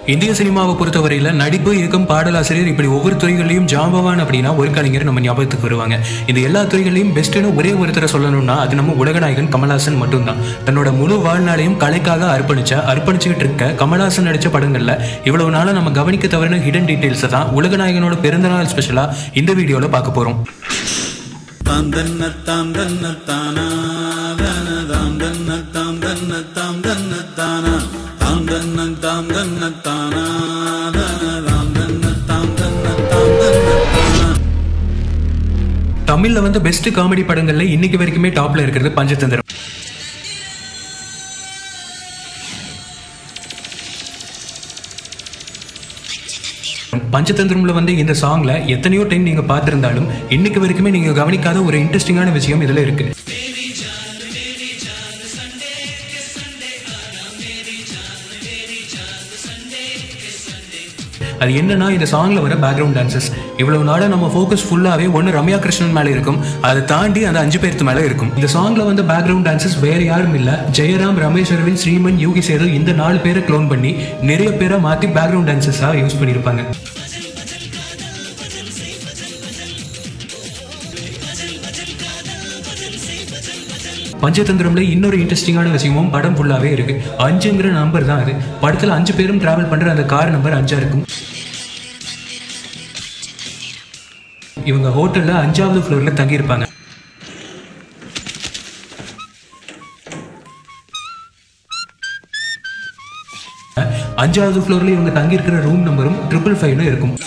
இந்திய சினிமாவை பொறுத்தவரையில நடிப்பு இயக்கம் பாடலாசிரியர் இப்படி ஒவ்வொரு துறைகளிலும் ஜாம்பவான் அப்படின்னா ஒரு கலைஞர் நம்ம ஞாபகத்துக்கு வருவாங்க இந்த எல்லா துறைகளையும் பெஸ்ட்னு ஒரே ஒருத்தரை சொல்லணும்னா அது நம்ம உலகநாயகன் கமல்ஹாசன் மட்டும்தான் தன்னோட முழு வாழ்நாளையும் கலைக்காக அர்ப்பணிச்ச அர்ப்பணிச்சுக்கிட்டு இருக்க கமல்ஹாசன் நடிச்ச படங்கள்ல இவ்வளவு நாளா நம்ம கவனிக்க தவறின ஹிடன் டீடைல்ஸ் தான் உலகநாயகனோட பிறந்தநாள் ஸ்பெஷலா இந்த வீடியோல பார்க்க போறோம் தாம் தன்ன தாம் தன்ன தானா தன தாம் தன்ன தாம் தன்ன தாம் தன்ன தானா தாம் தன்ன தாம் தன்ன தானா தன தாம் தன்ன தாம் தன்ன தாம் தன்ன தானா தமிழ்ல வந்து பெஸ்ட் காமெடி படங்கள்ல இன்னைக்கு வரைக்குமே டாப்ல இருக்கிறது பஞ்சதந்திரம் பஞ்சதந்திரம்ல வந்து இந்த சாங்ல எத்தனையோ டைம் நீங்க பார்த்திருந்தாலும் இன்னைக்கு வரைக்குமே நீங்க கவனிக்காத ஒரு இன்ட்ரெஸ்டிங்கான விஷயம் இதுல இருக்கு அது என்னன்னா இந்த சாங்ல வர பேக்ரவுண்ட் டான்சஸ் இவ்வளவு நாளா நம்ம ஃபோக்கஸ் ஃபுல்லாவே ஒன்னு ரம்யா கிருஷ்ணன் மேல இருக்கும் அதை தாண்டி அந்த அஞ்சு பேர்த்து மேல இருக்கும் இந்த சாங்ல வந்து பேக்ரவுண்ட் டான்சஸ் வேற யாரும் இல்ல ஜெயராம் ரமேஷ் அரவிந்த் ஸ்ரீமன் யோகி சேது இந்த நாலு பேரை க்ளோன் பண்ணி நிறைய பேரை மாத்தி பேக்ரவுண்ட் டான்சஸா யூஸ் பண்ணியிருப்பாங்க பஞ்சதந்திரம்ல இன்னொரு இன்ட்ரெஸ்டிங்கான விஷயமும் படம் ஃபுல்லாவே இருக்கு அஞ்சுங்கிற நம்பர் தான் அது படத்துல அஞ்சு பேரும் டிராவல் பண்ற அந்த கார் நம்பர் அஞ்சா இருக்கும் இவங்க ஹோட்டல்ல அஞ்சாவது ஃப்ளோர்ல தங்கி இருப்பாங்க அஞ்சாவது ஃப்ளோர்ல இவங்க தங்கி இருக்கிற ரூம் நம்பரும் ட்ரிபிள் ஃபைவ்னு இருக்கும்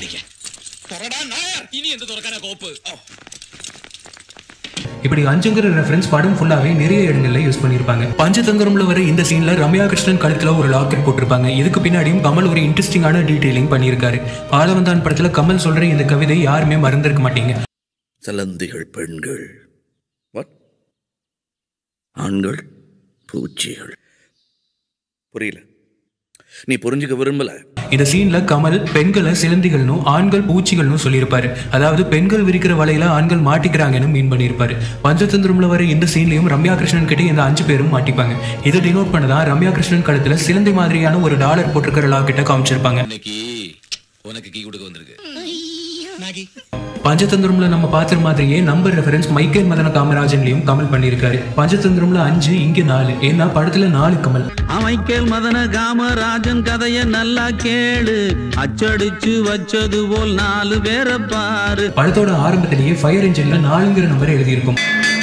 இப்படி அஞ்சுங்கிற ரெஃபரன்ஸ் படம் ஃபுல்லாவே நிறைய இடங்கள்ல யூஸ் பண்ணியிருப்பாங்க பஞ்சதந்திரம்ல வர இந்த சீன்ல ரம்யா கிருஷ்ணன் கழுத்துல ஒரு லாக்கெட் போட்டிருப்பாங்க இதுக்கு பின்னாடியும் கமல் ஒரு இன்ட்ரெஸ்டிங்கான டீடைலிங் பண்ணியிருக்காரு பாலவந்தான் படத்துல கமல் சொல்ற இந்த கவிதை யாருமே மறந்திருக்க மாட்டீங்க சலந்திகள் பெண்கள் வாட் ஆண்கள் பூச்சிகள் புரியல நீ புரிஞ்சுக்க விரும்பல இந்த சீன்ல கமல் பெண்களை சிலந்திகள்னும் ஆண்கள் பூச்சிகள்னு சொல்லியிருப்பாரு அதாவது பெண்கள் விரிக்கிற வலையில ஆண்கள் மாட்டிக்கிறாங்கன்னு மீன் பண்ணியிருப்பாரு பஞ்சதந்திரம்ல வர இந்த சீன்லயும் ரம்யா கிருஷ்ணன் கிட்ட இந்த அஞ்சு பேரும் மாட்டிப்பாங்க இதை டினோட் பண்ணதான் ரம்யா கிருஷ்ணன் கழுத்துல சிலந்தி மாதிரியான ஒரு டாலர் போட்டிருக்கிற லாக்கெட்டை காமிச்சிருப்பாங்க இன்னைக்கு உனக்கு கீ கொடுக்க வந்திருக்கு பஞ்சதந்திரம்ல நம்ம பார்த்த மாதிரியே நம்பர் ரெஃபரன்ஸ் மைக்கேல் மதன காமராஜன்லயும் கமல் பண்ணியிருக்காரு பஞ்சதந்திரம்ல அஞ்சு இங்க நாலு ஏன்னா படத்துல நாலு கமல் அமைக்கேல் மதன காமராஜன் கதைய நல்லா கேளு அச்சடிச்சு வச்சது போல் நாலு பேரை பாரு படத்தோட ஆரம்பத்திலேயே ஃபயர் இன்ஜின்ல நாலுங்கிற நம்பர் எழுதியிருக்கும்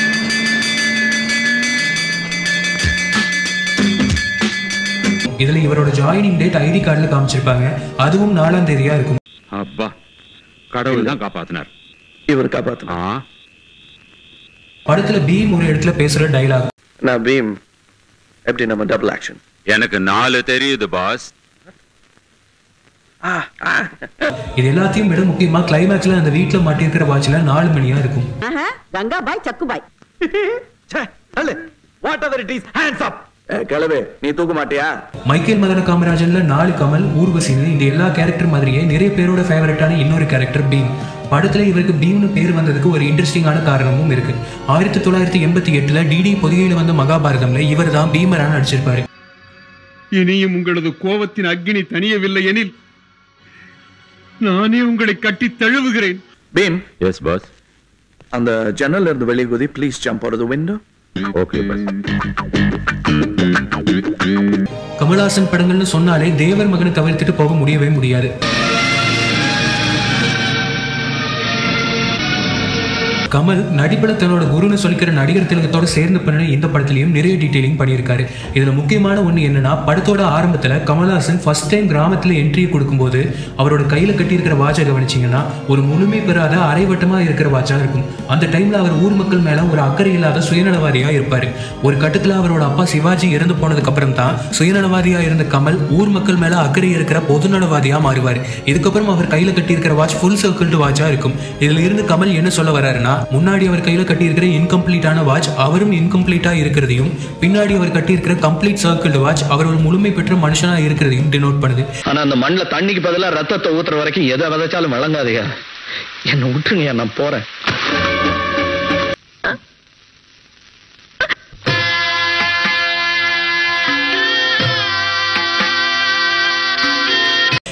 இதுல இவரோட ஜாயினிங் டேட் ஐடி கார்டுல காமிச்சிருப்பாங்க அதுவும் நாலாம் தேதியா இருக்கும் அப்பா கடவுள் தான் காப்பாத்தினார் இவர் காப்பாத்தணும் ஆ படத்துல பீம் ஒரு இடத்துல பேசுற டைலாக் நான் பீம் எப்படி நம்ம டபுள் ஆக்ஷன் எனக்கு நாலு தெரியுது பாஸ் இது எல்லாத்தையும் விட முக்கியமா கிளைமேக்ஸ்ல அந்த வீட்டுல மாட்டியிருக்கிற வாட்ச்ல நாலு மணியா இருக்கும் ஆஹா, கங்கா பாய் சக்கு பாய் கிளவே நீ தூக்க மாட்டியா மைக்கேல் மதன காமராஜன்ல நாலு கமல் ஊர்வசின்னு இந்த எல்லா கேரக்டர் மாதிரியே நிறைய பேரோட ஃபேவரட்டான இன்னொரு கேரக்டர் பீம் படத்துல இவருக்கு பீம்னு பேர் வந்ததுக்கு ஒரு இன்ட்ரெஸ்டிங்கான காரணமும் இருக்கு ஆயிரத்தி தொள்ளாயிரத்தி எண்பத்தி எட்டுல டிடி பொதிகையில வந்த மகாபாரதம்ல இவர் தான் பீமரா நடிச்சிருப்பாரு இனியும் உங்களது கோபத்தின் அக்கினி தணியவில்லை எனில் நானே உங்களை கட்டி தழுவுகிறேன் பீம் எஸ் பாஸ் அந்த ஜன்னல்ல இருந்து வெளியே குதி please jump out of the window okay pass Kamal Haasan படங்கள்னு சொன்னாலே தேவர் மகனை தவிர்த்துட்டு போக முடியவே முடியாது கமல் நடிப்புல தன்னோட குருன்னு சொல்லிக்கிற நடிகர் திலகத்தோட சேர்ந்து பண்ணின இந்த படத்துலயும் நிறைய டீடைலிங் பண்ணியிருக்காரு இதுல முக்கியமான ஒண்ணு என்னன்னா படத்தோட ஆரம்பத்துல கமல்ஹாசன் ஃபர்ஸ்ட் டைம் கிராமத்துல என்ட்ரி கொடுக்கும்போது அவரோட கையில கட்டியிருக்கிற வாட்சை கவனிச்சீங்கன்னா ஒரு முழுமை பெறாத அரைவட்டமா இருக்கிற வாட்சா இருக்கும் அந்த டைம்ல அவர் ஊர் மக்கள் மேல ஒரு அக்கறை இல்லாத சுயநலவாதியா இருப்பாரு ஒரு கட்டத்துல அவரோட அப்பா சிவாஜி இறந்து போனதுக்கு அப்புறம் தான் சுயநலவாதியா இருந்த கமல் ஊர் மக்கள் மேல அக்கறை இருக்கிற பொதுநலவாதியா மாறுவார் இதுக்கப்புறம் அவர் கையில கட்டியிருக்கிற வாட்ச் ஃபுல் சர்க்கிள்டு வாட்சா இருக்கும் இதுல இருந்து கமல் என்ன சொல்ல வர்றாருன்னா முன்னாடி அவர் கையில கட்டியிருக்கிற இன்கம்ப்ளீட்டான வாட்ச் அவரும் இன்கம்ப்ளீட்டா இருக்கிறதையும் பின்னாடி அவர் கட்டியிருக்கிற கம்ப்ளீட் சர்க்கிள்டு வாட்ச் அவர் ஒரு முழுமை பெற்ற மனுஷனா இருக்கிறதையும் டினோட் பண்ணுது ஆனா அந்த மண்ணுல தண்ணிக்கு பதிலா ரத்தத்தை ஊத்துற வரைக்கும் எதை விதைச்சாலும் வழங்காதீங்க என்ன விட்டுருங்க நான் போறேன்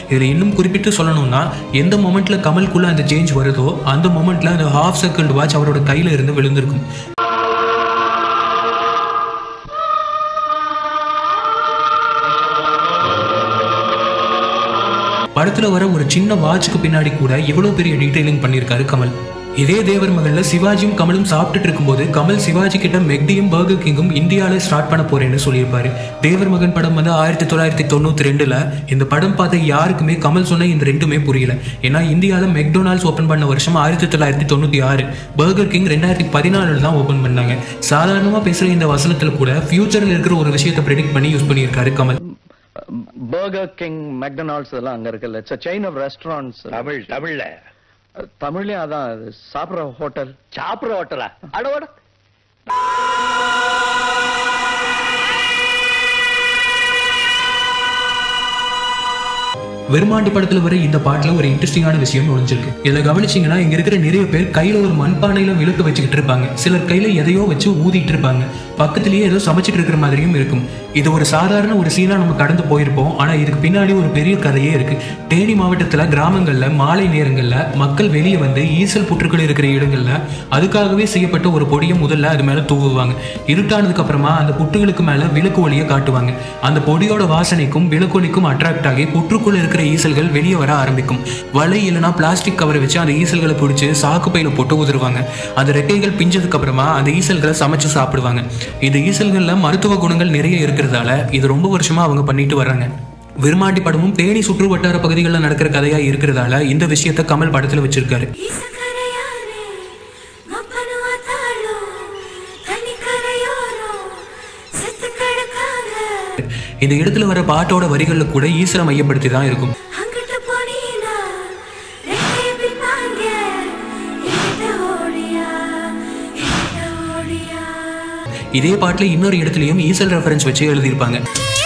இதில் இன்னும் குறிப்பிட்டு சொல்லணும்னா எந்த மொமெண்ட்ல கமலுக்குள்ள அந்த சேஞ்ச் வருதோ அந்த மொமெண்ட்ல அந்த ஹாஃப் செகண்ட் வாட்ச் அவரோட கையில இருந்து விழுந்திருக்கும் படத்துல வர ஒரு சின்ன வாட்ச்க்கு பின்னாடி கூட இவ்வளவு பெரிய டீடைலிங் பண்ணியிருக்காரு கமல் இதே தேவர் மகள்ல சிவாஜியும் கமலும் சாப்பிட்டுட்டு இருக்கும்போது கமல் சிவாஜி கிட்ட மெக்டியும் பர்கர் கிங்கும் இந்தியாவில ஸ்டார்ட் பண்ண போறேன்னு சொல்லியிருப்பாரு தேவர் மகன் படம் வந்து ஆயிரத்தி தொள்ளாயிரத்தி தொண்ணூத்தி ரெண்டுல இந்த படம் பார்த்த யாருக்குமே கமல் சொன்ன இந்த ரெண்டுமே புரியல ஏன்னா இந்தியாவில் மெக்டொனால்ட்ஸ் ஓப்பன் பண்ண வருஷம் ஆயிரத்தி தொள்ளாயிரத்தி தொண்ணூத்தி ஆறு பர்கர் கிங் ரெண்டாயிரத்தி பதினாலுல தான் ஓப்பன் பண்ணாங்க சாதாரணமா பேசுற இந்த வசனத்துல கூட ஃபியூச்சர்ல இருக்கிற ஒரு விஷயத்தை ப்ரெடிக்ட் பண்ணி யூஸ் பண்ணியிருக்காரு கமல் பர்கர் கிங் மெக்டொனால்ட்ஸ் எல்லாம் அங்க இருக்குல்ல it's chain of restaurants Tamil தமிழ்ல தமிழ்லயும் அதான் அது சாப்பிடுற ஹோட்டல் சாப்பிடுற ஹோட்டலா அடோட வெறுமாண்டி படத்துல வர இந்த பாட்டுல ஒரு இன்ட்ரெஸ்டிங்கான விஷயம் ஒளிஞ்சிருக்கு இதுல கவனிச்சீங்கன்னா இங்க இருக்கிற நிறைய பேர் கையில ஒரு மண்பானையில விளக்கு வச்சுக்கிட்டு இருப்பாங்க சிலர் கையில எதையோ வச்சு ஊதிட்டு இருப்பாங்க பக்கத்திலேயே ஏதோ சமைச்சிட்டு இருக்கிற மாதிரியும் இருக்கும் இது ஒரு சாதாரண ஒரு சீனா நம்ம கடந்து போயிருப்போம் ஆனா இதுக்கு பின்னாடி ஒரு பெரிய கதையே இருக்கு தேனி மாவட்டத்துல கிராமங்கள்ல மாலை நேரங்கள்ல மக்கள் வெளியே வந்து ஈசல் புற்றுக்கள் இருக்கிற இடங்கள்ல அதுக்காகவே செய்யப்பட்ட ஒரு பொடியை முதல்ல அது மேல தூவுவாங்க இருட்டானதுக்கு அப்புறமா அந்த புற்றுகளுக்கு மேல விளக்கு ஒளியை காட்டுவாங்க அந்த பொடியோட வாசனைக்கும் விளக்கு ஒளிக்கும் அட்ராக்ட் ஆகி புற்றுக்குள்ள இருக்கிற ஈசல்கள் வெளியே வர ஆரம்பிக்கும் வலை இல்லைன்னா பிளாஸ்டிக் கவரை வச்சு அந்த ஈசல்களை பிடிச்சி சாக்கு பையில போட்டு உதிருவாங்க அந்த ரெக்கைகள் பிஞ்சதுக்கு அப்புறமா அந்த ஈசல்களை சமைச்சு சாப்பிடுவாங்க இந்த ஈசல்கள்ல மருத்துவ குணங்கள் நிறைய இருக்கிறதால இது ரொம்ப வருஷமா அவங்க பண்ணிட்டு வர்றாங்க விருமாண்டி படமும் தேனி சுற்று வட்டார பகுதிகளில் நடக்கிற கதையா இருக்கிறதால இந்த விஷயத்த கமல் படத்துல வச்சிருக்காரு இந்த இடத்துல வர பாட்டோட வரிகள்ல கூட ஈஸ்வர மையப்படுத்தி தான் இருக்கும் இதே பாட்டுல இன்னொரு இடத்துலயும் ஈசல் ரெஃபரன்ஸ் வச்சு எழுதியிருப்பாங்க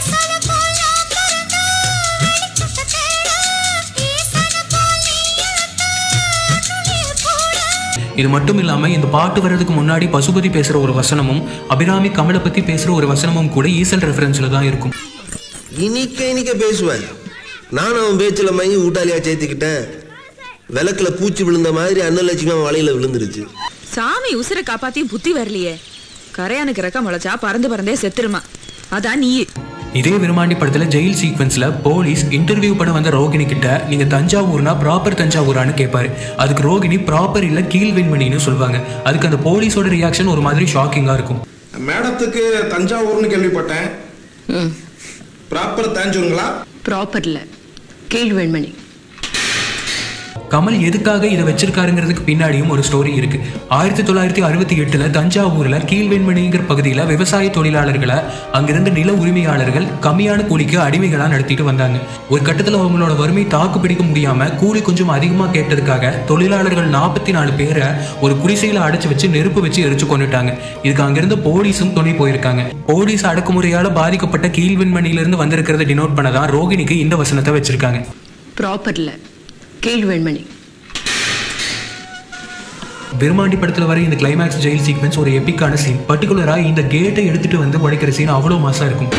இது மட்டும் இல்லாம இந்த பாட்டு வர்றதுக்கு முன்னாடி பசுபதி பேசுற ஒரு வசனமும் அபிராமி கமலை பத்தி பேசுற ஒரு வசனமும் கூட ஈசல் ரெஃபரன்ஸ்ல தான் இருக்கும் இனிக்க இனிக்க பேசுவேன் நானும் அவன் பேச்சில் மயங்கி ஊட்டாளியா சேர்த்துக்கிட்டேன் விளக்குல பூச்சி விழுந்த மாதிரி அன்னலட்சுமி அவன் வலையில விழுந்துருச்சு சாமி உசுரை காப்பாத்தியும் புத்தி வரலையே கரையானுக்கு ரெக்க முளைச்சா பறந்து பறந்தே செத்துருமா அதான் நீ இதே விருமாண்டி படத்துல ஜெயில் சீக்வன்ஸ்ல போலீஸ் இன்டர்வியூ பண்ண வந்த ரோகிணி கிட்ட நீங்க தஞ்சாவூர்னா ப்ராப்பர் தஞ்சாவூரான்னு கேட்பாரு அதுக்கு ரோகிணி ப்ராப்பர் இல்ல கீழ் வெண்மணின்னு சொல்லுவாங்க அதுக்கு அந்த போலீஸோட ரியாக்ஷன் ஒரு மாதிரி ஷாக்கிங்கா இருக்கும் மேடத்துக்கு தஞ்சாவூர்னு கேள்விப்பட்டேன் ப்ராப்பர் தஞ்சாவூருங்களா ப்ராப்பர்ல கீழ்வெண்மணி கமல் எதுக்காக இதை வச்சிருக்காருங்கிறதுக்கு பின்னாடியும் ஒரு ஸ்டோரி இருக்கு ஆயிரத்தி தொள்ளாயிரத்தி அறுபத்தி எட்டுல தஞ்சாவூர்ல கீழ்வெண்மணிங்கிற பகுதியில விவசாய தொழிலாளர்களை அங்கிருந்த நில உரிமையாளர்கள் கம்மியான கூலிக்கு அடிமைகளா நடத்திட்டு வந்தாங்க ஒரு கட்டத்துல அவங்களோட வறுமை தாக்கு பிடிக்க முடியாம கூலி கொஞ்சம் அதிகமா கேட்டதுக்காக தொழிலாளர்கள் நாற்பத்தி நாலு பேரை ஒரு குடிசையில அடைச்சு வச்சு நெருப்பு வச்சு எரிச்சு கொண்டுட்டாங்க இதுக்கு அங்கிருந்த போலீஸும் துணை போயிருக்காங்க போலீஸ் அடக்குமுறையால பாதிக்கப்பட்ட கீழ்வெண்மணியிலிருந்து வந்திருக்கிறத டினோட் பண்ணதான் ரோகிணிக்கு இந்த வசனத்தை வச்சிருக்காங்க ப்ராப்பர்ல கீழ்வெண்மணி பெருமாண்டி படத்துல வர இந்த கிளைமேக்ஸ் ஜெயில் சீக்வன்ஸ் ஒரு எப்பிக்கான சீன் பர்டிகுலரா இந்த கேட்டை எடுத்துட்டு வந்து உடைக்கிற சீன் அவ்வளவு மாசா இருக்கும்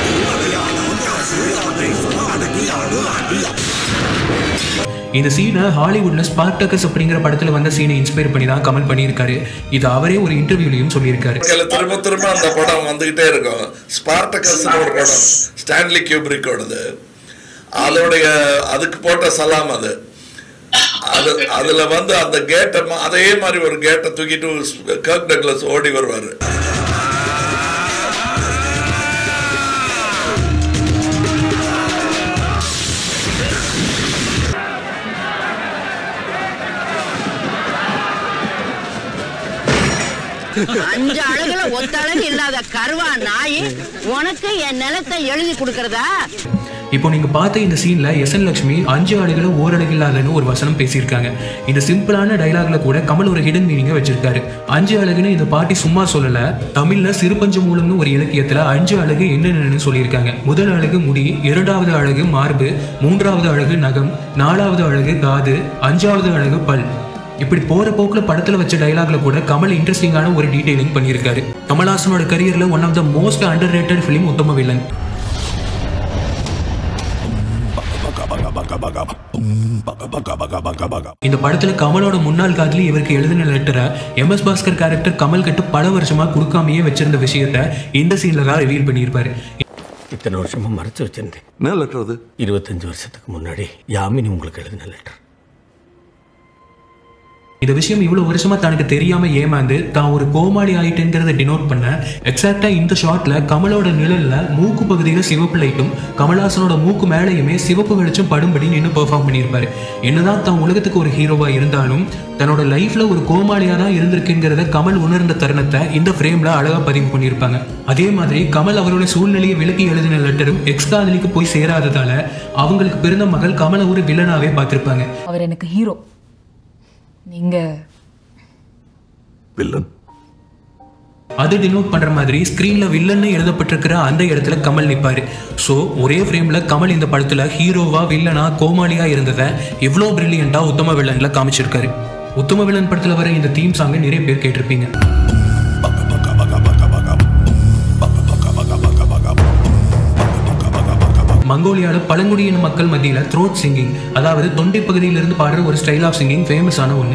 இந்த சீனை ஹாலிவுட்ல ஸ்பார்டக்கஸ் அப்படிங்கிற படத்துல வந்த சீனை இன்ஸ்பயர் பண்ணி தான் கமல் பண்ணியிருக்காரு இது அவரே ஒரு இன்டர்வியூலையும் சொல்லியிருக்காரு இதுல திரும்ப திரும்ப அந்த படம் வந்துகிட்டே இருக்கும் ஸ்பார்டகஸ் ஒரு படம் ஸ்டான்லி கியூப்ரிக்கோடது அதோடைய அதுக்கு போட்ட சலாம் அது அது அதுல வந்து அந்த கேட்டை அதே மாதிரி ஒரு கேட்டை தூக்கிட்டு கர்க் டக்லஸ் ஓடி வருவாரு அஞ்சு அழகுல ஒத்த அழகு இல்லாத கருவா நாய் உனக்கு என் நிலத்தை எழுதி கொடுக்கறதா இப்போ நீங்க பார்த்த இந்த சீன்ல எஸ் என் லட்சுமி அஞ்சு ஆளுகளை ஓரழகு இல்லாதன்னு ஒரு வசனம் பேசியிருக்காங்க இந்த சிம்பிளான டைலாக்ல கூட கமல் ஒரு ஹிடன் மீனிங்க வச்சிருக்காரு அஞ்சு அழகுன்னு இந்த பாட்டி சும்மா சொல்லல தமிழ்ல சிறுபஞ்ச மூலம்னு ஒரு இலக்கியத்துல அஞ்சு அழகு என்னென்னு சொல்லியிருக்காங்க முதல் அழகு முடி இரண்டாவது அழகு மார்பு மூன்றாவது அழகு நகம் நாலாவது அழகு காது அஞ்சாவது அழகு பல் இப்படி போற போக்குல படத்துல வச்ச டைலாக்ல கூட கமல் இன்ட்ரெஸ்டிங்கான ஒரு டீடைலிங் பண்ணியிருக்காரு கமல்ஹாசனோட கரியர்ல one of the most under rated film உத்தம வில்லன் இந்த படத்துல கமலோட முன்னாள் காதலி இவருக்கு எழுதின லெட்டரை M S Bhaskar character Kamal கிட்ட பல வருஷமா கொடுக்காமயே வச்சிருந்த விஷயத்த இந்த சீன்ல தான் ரிவீல் பண்ணியிருப்பாரு இத்தனை வருஷமா மறைச்சு வச்சிருந்தேன் என்ன லெட்டர் அது இருபத்தஞ்சு வருஷத்துக்கு முன்னாடி யாமினி உங்களுக்கு எழுதின லெட்டர் இந்த விஷயம் இவ்வளவு வருஷமா தனக்கு தெரியாம ஏமாந்து தான் ஒரு கோமாளி ஆயிட்டுங்கிறத டினோட் பண்ண எக்ஸாக்டா இந்த ஷாட்ல கமலோட நிழல்ல மூக்கு பகுதியில சிவப்பு லைட்டும் கமல்ஹாசனோட மூக்கு மேலேயுமே சிவப்பு வெளிச்சம் படும்படி நின்று பெர்ஃபார்ம் பண்ணியிருப்பாரு என்னதான் தான் உலகத்துக்கு ஒரு ஹீரோவா இருந்தாலும் தன்னோட லைஃப்ல ஒரு கோமாளியா தான் இருந்திருக்குங்கிறத கமல் உணர்ந்த தருணத்தை இந்த ஃப்ரேம்ல அழகா பதிவு பண்ணியிருப்பாங்க அதே மாதிரி கமல் அவரோட சூழ்நிலையை விலக்கி எழுதின லெட்டரும் எக்ஸ் காதலிக்கு போய் சேராததால அவங்களுக்கு பிறந்த மகள் கமலை ஒரு வில்லனாவே பார்த்திருப்பாங்க அவர் எனக்கு ஹீரோ நீங்க வில்லன் அது டினோட் பண்ற மாதிரி ஸ்கிரீன்ல வில்லன்னு எழுதப்பட்டிருக்கிற அந்த இடத்துல கமல் நிப்பாரு ஸோ ஒரே ஃப்ரேம்ல கமல் இந்த படத்துல ஹீரோவா வில்லனா கோமாளியா இருந்ததை எவ்வளோ பிரில்லியண்டா உத்தம வில்லன்ல காமிச்சிருக்காரு உத்தம வில்லன் படத்துல வர இந்த தீம் சாங்கை நிறைய பேர் கேட்டிருப்பீங்க மங்கோலியால பழங்குடியின மக்கள் மத்தியில த்ரோட் சிங்கிங் அதாவது தொண்டை பகுதியிலிருந்து பாடுற ஒரு ஸ்டைல் ஆஃப் சிங்கிங் ஃபேமஸான ஒன்று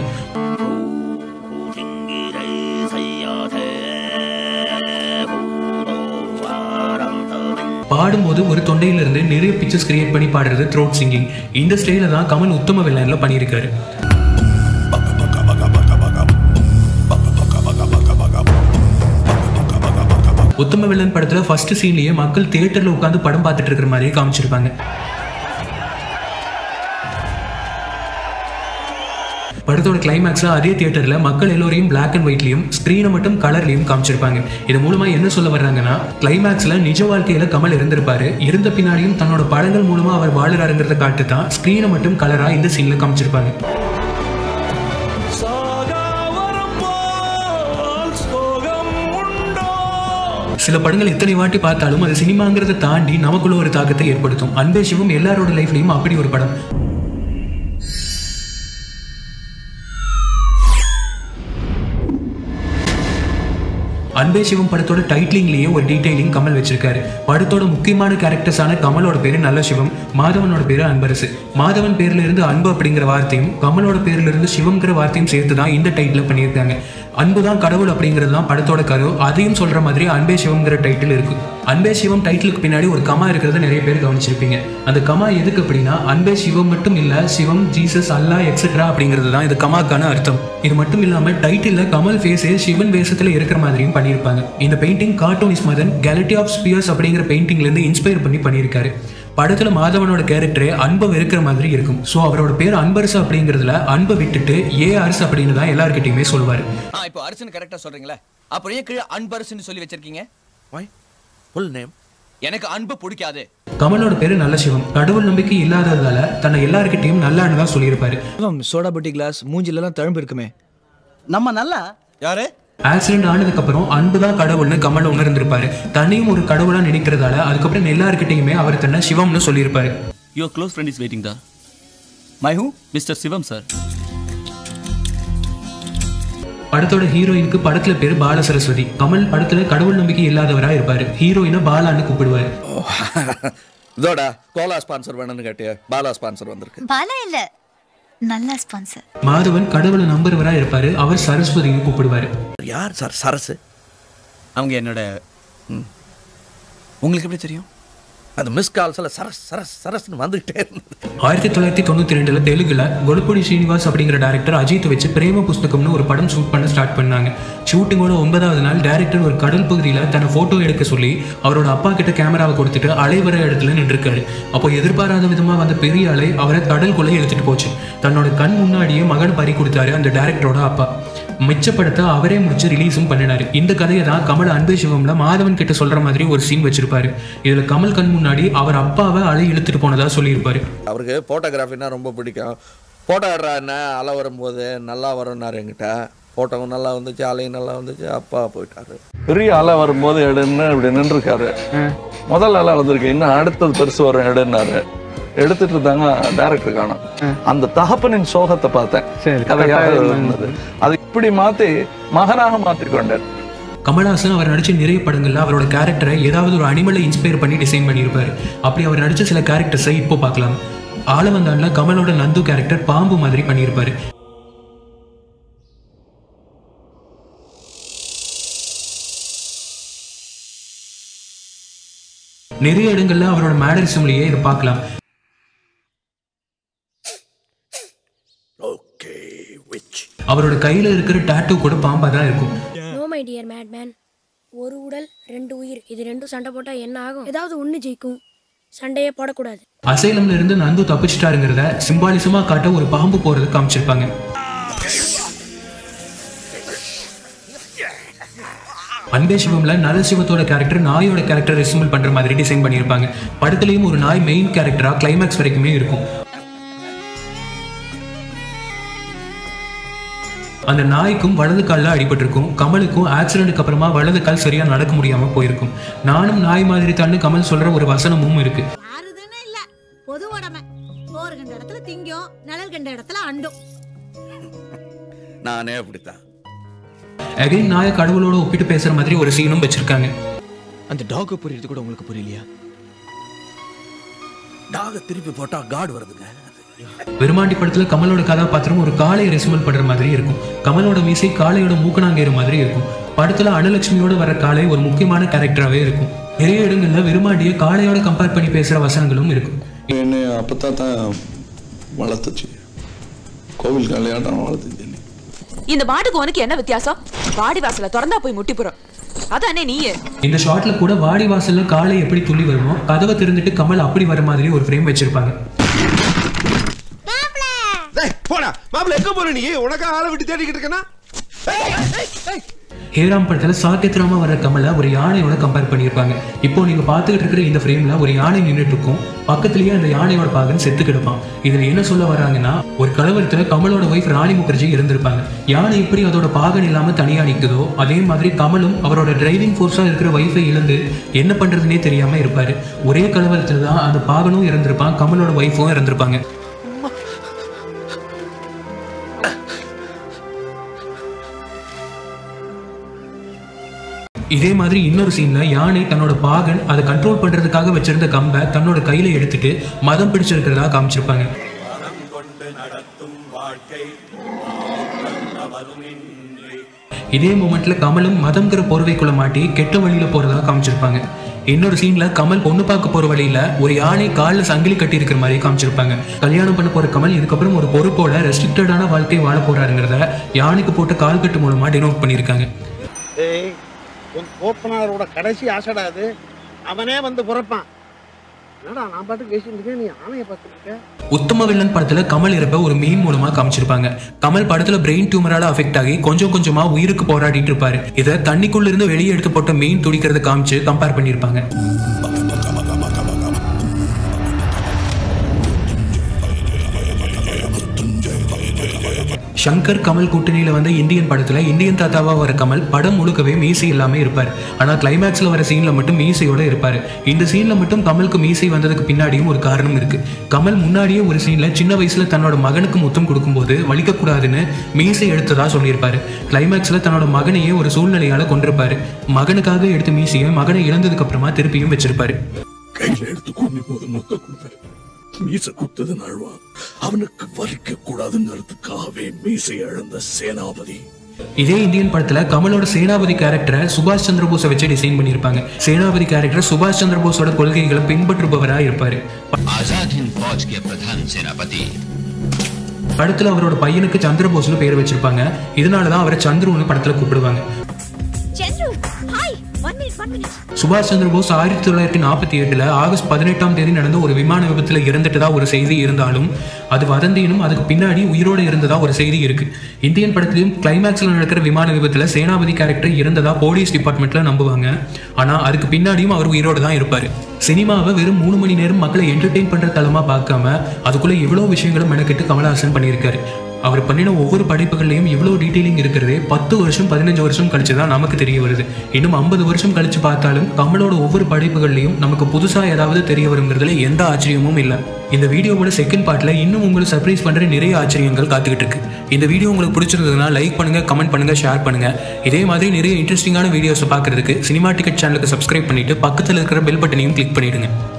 பாடும்போது ஒரு தொண்டையிலிருந்து நிறைய பிக்சர்ஸ் கிரியேட் பண்ணி பாடுறது த்ரோட் சிங்கிங் இந்த ஸ்டைல தான் கமல் உத்தம வில்லன்ல பண்ணியிருக்காரு உத்தம வில்லன் படத்துல ஃபர்ஸ்ட் சீன்லயே மக்கள் தியேட்டர்ல உட்காந்து படம் பார்த்துட்டு இருக்கிற மாதிரியே காமிச்சிருப்பாங்க படத்தோட கிளைமேக்ஸா அதே தியேட்டர்ல மக்கள் எல்லோரையும் பிளாக் அண்ட் ஒயிட்லயும் ஸ்கிரீனை மட்டும் கலர்லயும் காமிச்சிருப்பாங்க இது மூலமா என்ன சொல்ல வர்றாங்கன்னா கிளைமேக்ஸ்ல நிஜ வாழ்க்கையில கமல் இருந்திருப்பாரு இருந்த பின்னாடியும் தன்னோட படங்கள் மூலமா அவர் வாழுறாருங்கிறத காட்டு தான் ஸ்கிரீனை மட்டும் கலரா இந்த சீன்ல காமிச்சிருப்பாங்க சில படங்கள் எத்தனை வாட்டி பார்த்தாலும் அது சினிமாங்கிறத தாண்டி நமக்குள்ள ஒரு தாக்கத்தை ஏற்படுத்தும் அன்பே சிவம் எல்லாரோட லைஃப்லயும் அப்படி ஒரு படம் அன்பே சிவம் படத்தோட டைட்டிலிங்லயே ஒரு டீடைலிங் கமல் வச்சிருக்காரு படத்தோட முக்கியமான கேரக்டர்ஸான கமலோட பேரு நல்ல சிவம் மாதவனோட பேரு அன்பரசு மாதவன் பேர்ல இருந்து அன்பு அப்படிங்கிற வார்த்தையும் கமலோட பேர்ல இருந்து சிவம்ங்கிற வார்த்தையும் சேர்த்து தான் இந்த டைட்டில் பண்ணியிருக்காங்க அன்பு தான் கடவுள் அப்படிங்கிறது தான் படத்தோட கரு அதையும் சொல்ற மாதிரி அன்பே சிவம்ங்கிற டைட்டில் இருக்கு அன்பே சிவம் டைட்டிலுக்கு பின்னாடி ஒரு கமா இருக்கிறத நிறைய பேர் கவனிச்சிருப்பீங்க அந்த கமா எதுக்கு அப்படின்னா அன்பே சிவம் மட்டும் இல்ல சிவம் ஜீசஸ் அல்லா எக்ஸெட்ரா அப்படிங்கிறது தான் இது கமாக்கான அர்த்தம் இது மட்டும் இல்லாம டைட்டில்ல கமல் ஃபேஸே சிவன் வேஷத்துல இருக்கிற மாதிரியும் பண்ணியிருப்பாங்க இந்த பெயிண்டிங் கார்ட்டூனிஸ் மதன் கேலட்டி ஆஃப் ஸ்பியர்ஸ் அப்படிங்கிற பெயிண்டிங்ல இருந்து இன்ஸ்பயர் பண்ணி பண்ணியிருக்காரு படத்துல மாதவனோட கேரக்டரே அன்பை வெறுக்கிற மாதிரி இருக்கும் ஸோ அவரோட பேர் அன்பரசு அப்படிங்கிறதுல அன்பை விட்டுட்டு ஏ அரசு அப்படின்னு தான் எல்லார்கிட்டயுமே சொல்லுவாரு ஆ இப்போ அரசன் கரெக்டா சொல்றீங்களா அப்படியே கீழே அன்பரசுன்னு சொல்லி வச்சிருக்கீங்க ஃபுல் நேம் எனக்கு அன்பு பிடிக்காது கமலோட பேரு நல்ல சிவம் கடவுள் நம்பிக்கை இல்லாததால தன்னை எல்லார்கிட்டயும் நல்லான்னு தான் சொல்லியிருப்பாரு சோடா புட்டி கிளாஸ் மூஞ்சில எல்லாம் தழும்பு இருக்குமே நம்ம நல்லா யாரு ஆக்சிடென்ட் ஆனதுக்கு அப்புறம் அன்பு தான் கடவுள்னு கமல் உணர்ந்திருப்பாரு தன்னையும் ஒரு கடவுளா நினைக்கிறதால அதுக்கப்புறம் எல்லார்கிட்டயுமே அவர் தன்னை சிவம்னு சொல்லியிருப்பாரு your close friend is waiting தா my who mister Sivam sir படத்தோட ஹீரோயினுக்கு படத்துல பேரு பால சரஸ்வதி கமல் படத்துல கடவுள் நம்பிக்கை இல்லாதவரா இருப்பாரு ஹீரோயினை பாலான்னு கூப்பிடுவாரு இதோடா கோலா ஸ்பான்சர் வேணும்னு கேட்டிய பாலா ஸ்பான்சர் வந்திருக்கு பாலா இல்ல நல்ல ஸ்பான்சர் மாதவன் கடவுளை நம்புறவரா இருப்பாரு அவர் சரஸ்வதின்னு கூப்பிடுவாரு யார் சார் சரசு அவங்க என்னோட ம். உங்களுக்கு எப்படி தெரியும் அந்த மிஸ் கால்ஸ்ல சரஸ் சரஸ் சரஸ்னு வந்துகிட்டே இருந்தது ஆயிரத்தி தொள்ளாயிரத்தி தொண்ணூத்தி ரெண்டுல தெலுங்குல கொலுப்பொடி ஸ்ரீனிவாஸ் அப்படிங்கிற டேரக்டர் அஜித் வச்சு பிரேம புஸ்தகம்னு ஒரு படம் ஷூட் பண்ண ஸ்டார்ட் பண்ணாங்க ஷூட்டிங்கோட ஒன்பதாவது நாள் டேரக்டர் ஒரு கடல் பகுதியில தன்னை போட்டோ எடுக்க சொல்லி அவரோட அப்பா கிட்ட கேமராவை கொடுத்துட்டு அலை வர இடத்துல நின்றுருக்காரு அப்போ எதிர்பாராத விதமா வந்த பெரிய அலை அவரை கடலுக்குள்ள இழுத்துட்டு போச்சு தன்னோட கண் முன்னாடியே மகன் பறி கொடுத்தாரு அந்த டேரக்டரோட அப்பா மிச்ச படத்தை அவரே முடிச்சு ரிலீஸும் பண்ணினாரு இந்த கதையை தான் கமல் அன்பே சிவம்ல மாதவன் கிட்ட சொல்ற மாதிரி ஒரு சீன் வச்சிருப்பாரு இதுல கமல் கண் முன்னாடி அவர் அப்பாவை அலை இழுத்துட்டு போனதா சொல்லியிருப்பாரு அவருக்கு ஃபோட்டோகிராஃபினா ரொம்ப பிடிக்கும் ஃபோட்டோ எடுறா என்ன அலை வரும்போது நல்லா வரும்னாரு என்கிட்ட ஃபோட்டோவும் நல்லா வந்துச்சு அலையும் நல்லா வந்துச்சு அப்பா போயிட்டாரு பெரிய அலை வரும்போது எடுன்னு இப்படி நின்றுருக்காரு முதல் அலை வந்திருக்கு இன்னும் அடுத்தது பெருசு வரும் எடுன்னாரு எடுத்துட்டு இருந்தாங்க டேரக்டர் காணும் அந்த தகப்பனின் சோகத்தை பார்த்தேன் கதையாக இருந்தது அதை இப்படி மாத்தி மகனாக மாற்றிக் கொண்டேன் கமல்ஹாசன் அவர் நடிச்ச நிறைய படங்கள்ல அவரோட கேரக்டரை ஏதாவது ஒரு அனிமலை இன்ஸ்பயர் பண்ணி டிசைன் பண்ணியிருப்பாரு அப்படி அவர் நடிச்ச சில கேரக்டர்ஸை இப்போ பார்க்கலாம் ஆளவந்தான்ல கமலோட நந்து கேரக்டர் பாம்பு மாதிரி பண்ணியிருப்பாரு நிறைய இடங்கள்ல அவரோட மேடரிசம்லயே இதை பார்க்கலாம் அவரோட கையில இருக்கிற டாட்டூ கூட பாம்பா தான் இருக்கும் no my dear mat man ஒரு உடல் ரெண்டு உயிர் இது ரெண்டும் சண்டை போட்டா என்ன ஆகும் ஏதாவது ஒண்ணு ஜெயிக்கும் சண்டையே போடக்கூடாது அசைலம்ல இருந்து நந்து தப்பிச்சிட்டாருங்கிறத சிம்பாலிசமா காட்ட ஒரு பாம்பு போறது காமிச்சிருப்பாங்க அன்பே சிவம்ல நரசிவத்தோட கேரக்டர் நாயோட கேரக்டர் ரெசிமல் பண்ற மாதிரி டிசைன் பண்ணியிருப்பாங்க படத்துலயும் ஒரு நாய் மெயின் கேரக்டரா கிளைமேக்ஸ் வரைக்குமே இருக்கும் அந்த நாய்க்கும் வலது காலில் அடிபட்டிருக்கும் கமலுக்கும் ஆக்சிடென்ட்க்கு அப்புறமா வலது கால் சரியா நடக்க முடியாம போயிருக்கும் நானும் நாய் மாதிரி தான்னு கமல் சொல்ற ஒரு வசனமும் இருக்கு பொது உடமை சோறு கண்ட இடத்துல திங்கும் நிழல் கண்ட இடத்துல அண்டும் நானே அப்படித்தான் அகைன் நாய கடவுளோட ஒப்பிட்டு பேசுற மாதிரி ஒரு சீனும் வச்சிருக்காங்க அந்த டாக் புரியுறது கூட உங்களுக்கு புரியலையா டாக திருப்பி போட்டா காட் வருதுங்க விருமாண்டி படத்துல கமலோட கதாபாத்திரம் ஒரு காளையை ரெசிமல் பண்ற மாதிரி இருக்கும் கமலோட மீசை காளையோட மூக்கணாங்கேற மாதிரி இருக்கும் படத்துல அனலட்சுமியோட வர காளை ஒரு முக்கியமான கேரக்டராகவே இருக்கும் நிறைய இடங்கள்ல விருமாண்டிய காளையோட கம்பேர் பண்ணி பேசுற வசனங்களும் இருக்கும் என்னை அப்பத்தான் தான் வளர்த்துச்சு கோவில் கல்யாணம் வளர்த்துச்சு இந்த மாட்டுக்கு உனக்கு என்ன வித்தியாசம் வாடி வாசல திறந்தா போய் முட்டிப்புறோம் அதானே நீயே இந்த ஷாட்ல கூட வாடி வாசல்ல காளை எப்படி துள்ளி வருமோ கதவை திறந்துட்டு கமல் அப்படி வர மாதிரி ஒரு ஃப்ரேம் வச்சிருப்பாங்க போடா மாப்பிள்ள எங்க போற நீ உனக்கா ஆளை விட்டு தேடிக்கிட்டு இருக்கனா ஹேராம் படத்துல சாக்கியத்திரமா வர கமலை ஒரு யானையோட கம்பேர் பண்ணியிருப்பாங்க இப்போ நீங்க பார்த்துக்கிட்டு இருக்கிற இந்த ஃப்ரேம்ல ஒரு யானை நின்றுட்டு இருக்கும் பக்கத்துலயே அந்த யானையோட பாகன் செத்து கிடப்பான் இதுல என்ன சொல்ல வராங்கன்னா ஒரு கலவரத்துல கமலோட ஒய்ஃப் ராணி முகர்ஜி இருந்திருப்பாங்க யானை எப்படி அதோட பாகன் இல்லாம தனியா நிக்குதோ அதே மாதிரி கமலும் அவரோட டிரைவிங் ஃபோர்ஸா இருக்கிற ஒய்ஃபை இழந்து என்ன பண்றதுனே தெரியாம இருப்பாரு ஒரே கலவரத்துல தான் அந்த பாகனும் இறந்திருப்பான் கமலோட ஒய்ஃபும் இறந்திருப்பாங்க இதே மாதிரி இன்னொரு சீன்ல யானை தன்னோட பாகன் அதை கண்ட்ரோல் பண்றதுக்காக வச்சிருந்த கம்பை தன்னோட கையில எடுத்துட்டு மதம் பிடிச்சிருக்கிறதா காமிச்சிருப்பாங்க இதே மூமெண்ட்ல கமலும் மதம்ங்கிற போர்வைக்குள்ள மாட்டி கெட்ட வழியில போறதா காமிச்சிருப்பாங்க இன்னொரு சீன்ல கமல் பொண்ணு பார்க்க போற வழியில ஒரு யானை காலில் சங்கிலி கட்டி இருக்கிற மாதிரி காமிச்சிருப்பாங்க கல்யாணம் பண்ண போற கமல் இதுக்கப்புறம் ஒரு பொறுப்போட ரெஸ்ட்ரிக்டடான வாழ்க்கை வாழ போறாருங்கிறத யானைக்கு போட்ட கால்கட்டு மூலமா டினோட் பண்ணியிருக்காங்க ஏய் உன் கோப்பனாரோட கடைசி ஆசைடா அது அவனே வந்து பிறப்பான் என்னடா நான் பாட்டுக்கு பேசிட்டு இருக்கேன் நீ ஆணையை பார்த்துட்டு இருக்க உத்தம வில்லன் படத்துல கமல் இறப்ப ஒரு மீன் மூலமா காமிச்சிருப்பாங்க கமல் படத்துல பிரெயின் டியூமரால அஃபெக்ட் ஆகி கொஞ்சம் கொஞ்சமா உயிருக்கு போராடிட்டு இருப்பாரு இதை தண்ணிக்குள்ள இருந்து வெளியே எடுத்து போட்ட மீன் துடிக்கிறத காமிச்சு கம்பேர் பண்ணியிருப்பாங்க ஷங்கர் கமல் கூட்டணியில வந்த இந்தியன் படத்துல இந்தியன் தாத்தாவா வர கமல் படம் முழுக்கவே மீசை இல்லாம இருப்பார் ஆனா கிளைமேக்ஸ்ல வர சீன்ல மட்டும் மீசையோட இருப்பாரு இந்த சீன்ல மட்டும் கமலுக்கு மீசை வந்ததுக்கு பின்னாடியும் ஒரு காரணம் இருக்கு கமல் முன்னாடியே ஒரு சீன்ல சின்ன வயசுல தன்னோட மகனுக்கு முத்தம் கொடுக்கும்போது வலிக்க கூடாதுன்னு மீசை எடுத்ததா சொல்லியிருப்பாரு கிளைமேக்ஸ்ல தன்னோட மகனையே ஒரு சூழ்நிலையால கொண்டிருப்பாரு மகனுக்காக எடுத்த மீசையை மகனை இழந்ததுக்கு அப்புறமா திருப்பியும் வச்சிருப்பாரு கையில எடுத்து கொண்டு போது மொத்த கொடுப்பேன் மீசை குத்தது நழுவான் அவனுக்கு வலிக்க கூடாதுங்கிறதுக்காகவே மீசை இழந்த சேனாபதி இதே இந்தியன் படத்துல கமலோட சேனாபதி கேரக்டரை சுபாஷ் சந்திர போஸை வச்சு டிசைன் பண்ணியிருப்பாங்க சேனாபதி கேரக்டர் சுபாஷ் சந்திர போஸோட கொள்கைகளை பின்பற்றுபவரா இருப்பாரு आजाद हिंद फौज के प्रधान सेनापति படத்துல அவரோட பையனுக்கு சந்திரபோஸ்னு பேர் வச்சிருப்பாங்க இதனாலதான் அவரை சந்துருன்னு படத்துல கூப்பிடுவாங்க Chandru hi one minute one minute சுபாஷ் சந்திர போஸ் ஆயிரத்தி தொள்ளாயிரத்தி நாற்பத்தி எட்டுல ஆகஸ்ட் பதினெட்டாம் தேதி நடந்த ஒரு விமான விபத்துல இறந்துட்டதா ஒரு செய்தி இருந்தாலும் அது வதந்தினும் அதுக்கு பின்னாடி உயிரோட இருந்ததா ஒரு செய்தி இருக்கு இந்தியன் படத்திலும் கிளைமேக்ஸ்ல நடக்கிற விமான விபத்துல சேனாபதி கேரக்டர் இருந்ததா போலீஸ் டிபார்ட்மெண்ட்ல நம்புவாங்க ஆனா அதுக்கு பின்னாடியும் அவர் உயிரோட தான் இருப்பாரு சினிமாவை வெறும் மூணு மணி நேரம் மக்களை என்டர்டெயின் பண்ற தளமா பார்க்காம அதுக்குள்ள எவ்வளவு விஷயங்களும் மெனக்கிட்டு கமலஹாசன் பண்ணியிருக்காரு அவர் பண்ணின ஒவ்வொரு படைப்புகள்லையும் இவ்வளோ டீட்டெயிலிங் இருக்கிறதே பத்து வருஷம் பதினஞ்சு வருஷம் கழிச்சு தான் நமக்கு தெரிய வருது இன்னும் ஐம்பது வருஷம் கழிச்சு பார்த்தாலும் கமலோட ஒவ்வொரு படைப்புகள்லையும் நமக்கு புதுசா ஏதாவது தெரிய வருங்கிறதுல எந்த ஆச்சரியமும் இல்லை இந்த வீடியோவோட செகண்ட் பார்ட்ல இன்னும் உங்களை சர்ப்ரைஸ் பண்ற நிறைய ஆச்சரியங்கள் காத்துக்கிட்டு இருக்கு இந்த வீடியோ உங்களுக்கு பிடிச்சிருந்ததுன்னா லைக் பண்ணுங்க கமெண்ட் பண்ணுங்க ஷேர் பண்ணுங்க இதே மாதிரி நிறைய இன்ட்ரெஸ்டிங்கான வீடியோஸை பார்க்கறதுக்கு சினிமா டிக்கெட் சேனலுக்கு சப்ஸ்கிரைப் பண்ணிட்டு பக்கத்தில் இருக்கிற பெல் பட்டனையும் கிளிக் பண்ணிடுங்க